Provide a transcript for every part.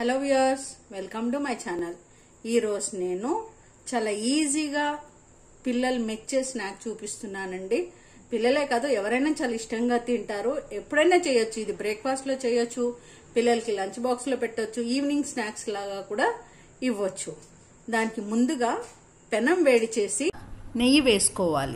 hello viewers welcome to my channel ఈరోజు నేను చాలా ఈజీగా పిల్లలు మెచ్చే స్నాక్ చూపిస్తున్నానండి పిల్లలే కాదు ఎవరైనా చాలా ఇష్టంగా తింటారు ఎప్పుడైనా చేయొచ్చు ఇది బ్రేక్ఫాస్ట్ లో చేయొచ్చు పిల్లలకి లంచ్ బాక్స్ లో పెట్టొచ్చు ఈవినింగ్ స్నాక్స్ లాగా కూడా ఇవ్వచ్చు దానికి ముందుగా పెనం వేడి చేసి నెయ్యి వేసుకోవాలి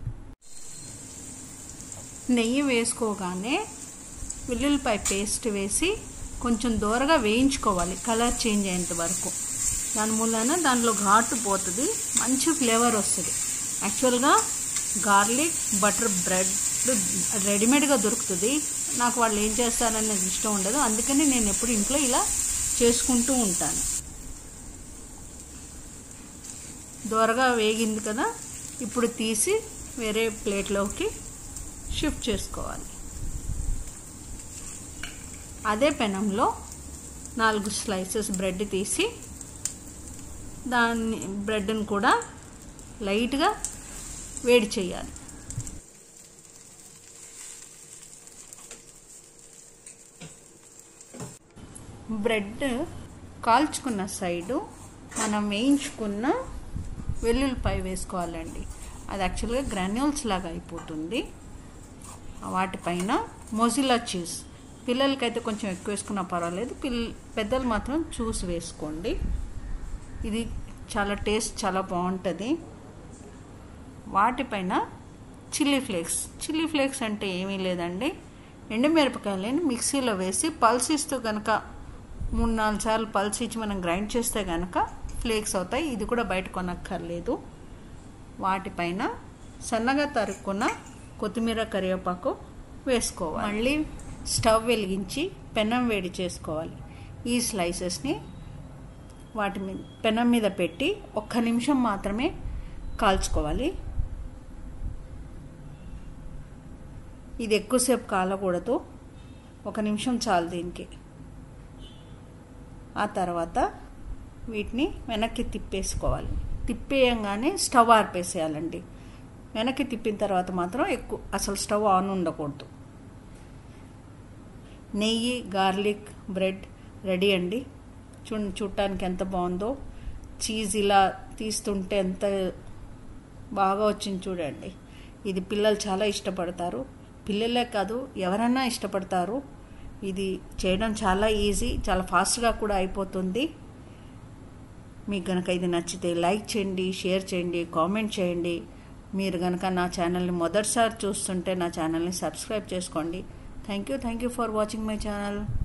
నెయ్యి వేసుకోగానే వెల్లుల్లిపాయ పేస్ట్ వేసి కొంచెం దూరగా వేయించుకోవాలి కలర్ చేంజ్ అయ్యేంత వరకు దాని మూలాన దానిలో ఘాటు పోతుంది మంచి ఫ్లేవర్ వస్తుంది యాక్చువల్గా గార్లిక్ బటర్ బ్రెడ్ రెడీమేడ్గా దొరుకుతుంది నాకు వాళ్ళు ఏం చేస్తారనేది ఇష్టం ఉండదు అందుకని నేను ఎప్పుడు ఇంట్లో ఇలా చేసుకుంటూ ఉంటాను దోరగా వేగింది కదా ఇప్పుడు తీసి వేరే ప్లేట్లోకి షిఫ్ట్ చేసుకోవాలి అదే పెనంలో నాలుగు స్లైసెస్ బ్రెడ్ తీసి దాన్ని బ్రెడ్ని కూడా లైట్గా వేడి చేయాలి బ్రెడ్ కాల్చుకున్న సైడు మనం వేయించుకున్న వెల్లుల్లిపాయ వేసుకోవాలండి అది యాక్చువల్గా గ్రాన్యూల్స్ లాగా అయిపోతుంది వాటిపైన మొజిలా చీజ్ పిల్లలకైతే కొంచెం ఎక్కువ వేసుకున్నా పర్వాలేదు పిల్ల పెద్దలు మాత్రం చూసి వేసుకోండి ఇది చాలా టేస్ట్ చాలా బాగుంటుంది వాటిపైన చిల్లీ ఫ్లేక్స్ చిల్లీ ఫ్లేక్స్ అంటే ఏమీ లేదండి ఎండుమిరపకాయలని మిక్సీలో వేసి పల్స్ ఇస్తూ కనుక మూడు నాలుగు సార్లు పల్స్ ఇచ్చి మనం గ్రైండ్ చేస్తే కనుక ఫ్లేక్స్ అవుతాయి ఇది కూడా బయట కొనక్కర్లేదు వాటిపైన సన్నగా తరుక్కున్న కొత్తిమీర కరివేపాకు వేసుకోవాలి మళ్ళీ స్టవ్ వెలిగించి పెనం వేడి చేసుకోవాలి ఈ స్లైసెస్ని వాటి మీద పెనం మీద పెట్టి ఒక్క నిమిషం మాత్రమే కాల్చుకోవాలి ఇది ఎక్కువసేపు కాలకూడదు ఒక నిమిషం చాలు దీనికి ఆ తర్వాత వీటిని వెనక్కి తిప్పేసుకోవాలి తిప్పేయంగానే స్టవ్ ఆర్పేసేయాలండి వెనక్కి తిప్పిన తర్వాత మాత్రం ఎక్కువ అసలు స్టవ్ ఆన్ ఉండకూడదు నెయ్యి గార్లిక్ బ్రెడ్ రెడీ అండి చూ చూడటానికి ఎంత బాగుందో చీజ్ ఇలా తీస్తుంటే ఎంత బాగా వచ్చింది చూడండి ఇది పిల్లలు చాలా ఇష్టపడతారు పిల్లలే కాదు ఎవరైనా ఇష్టపడతారు ఇది చేయడం చాలా ఈజీ చాలా ఫాస్ట్గా కూడా అయిపోతుంది మీకు కనుక ఇది నచ్చితే లైక్ చేయండి షేర్ చేయండి కామెంట్ చేయండి మీరు కనుక నా ఛానల్ని మొదటిసారి చూస్తుంటే నా ఛానల్ని సబ్స్క్రైబ్ చేసుకోండి thank you thank you for watching my channel